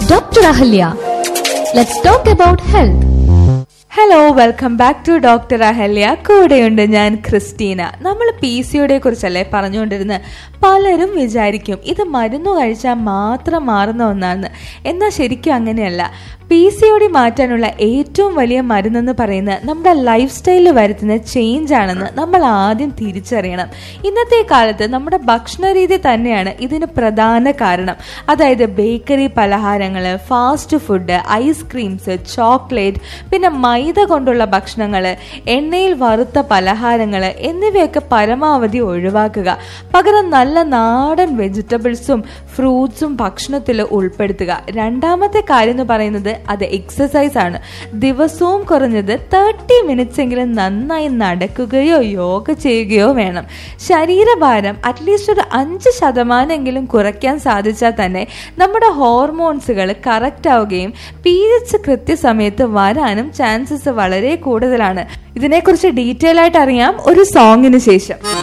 Dr. Ahalya. Let's talk about health. Hello welcome back to doctor Ahalya കൂടെയുണ്ട് ഞാൻ Christina നമ്മൾ P സിയുടെ കുറിച്ചല്ലേ പറഞ്ഞുകൊണ്ടിരുന്നത് പലരും വിചാരിക്കും ഇത് മരുന്ന് കഴിച്ചാൽ മാത്രം മാറുന്ന ഒന്നാണെന്ന് എന്നാൽ ശരിക്കും അങ്ങനെയല്ല പി സി ഒ ഡി മാറ്റാനുള്ള ഏറ്റവും വലിയ മരുന്നെന്ന് പറയുന്നത് നമ്മുടെ ലൈഫ് സ്റ്റൈലിൽ വരുത്തുന്ന ചേഞ്ച് ആണെന്ന് നമ്മൾ ആദ്യം തിരിച്ചറിയണം ഇന്നത്തെ കാലത്ത് നമ്മുടെ ഭക്ഷണ രീതി തന്നെയാണ് ഇതിന് പ്രധാന കാരണം അതായത് ബേക്കറി പലഹാരങ്ങൾ ഫാസ്റ്റ് ഫുഡ് ഐസ്ക്രീംസ് ചോക്ലേറ്റ് പിന്നെ മൈദ കൊണ്ടുള്ള ഭക്ഷണങ്ങൾ എണ്ണയിൽ വറുത്ത പലഹാരങ്ങൾ എന്നിവയൊക്കെ പരമാവധി ഒഴിവാക്കുക പകരം നല്ല നാടൻ വെജിറ്റബിൾസും ഫ്രൂട്ട്സും ഭക്ഷണത്തിൽ ഉൾപ്പെടുത്തുക രണ്ടാമത്തെ കാര്യം എന്ന് പറയുന്നത് അത് എക്സസൈസ് ആണ് ദിവസവും കുറഞ്ഞത് തേർട്ടി മിനിറ്റ്സ് എങ്കിലും നന്നായി നടക്കുകയോ യോഗ ചെയ്യുകയോ വേണം ശരീരഭാരം അറ്റ്ലീസ്റ്റ് ഒരു അഞ്ച് ശതമാനമെങ്കിലും കുറയ്ക്കാൻ സാധിച്ചാൽ തന്നെ നമ്മുടെ ഹോർമോൺസുകൾ കറക്റ്റ് ആവുകയും പീരിയഡ്സ് കൃത്യസമയത്ത് വരാനും ചാൻസസ് വളരെ കൂടുതലാണ് ഇതിനെക്കുറിച്ച് ഡീറ്റെയിൽ ആയിട്ട് അറിയാം ഒരു സോങ്ങിന് ശേഷം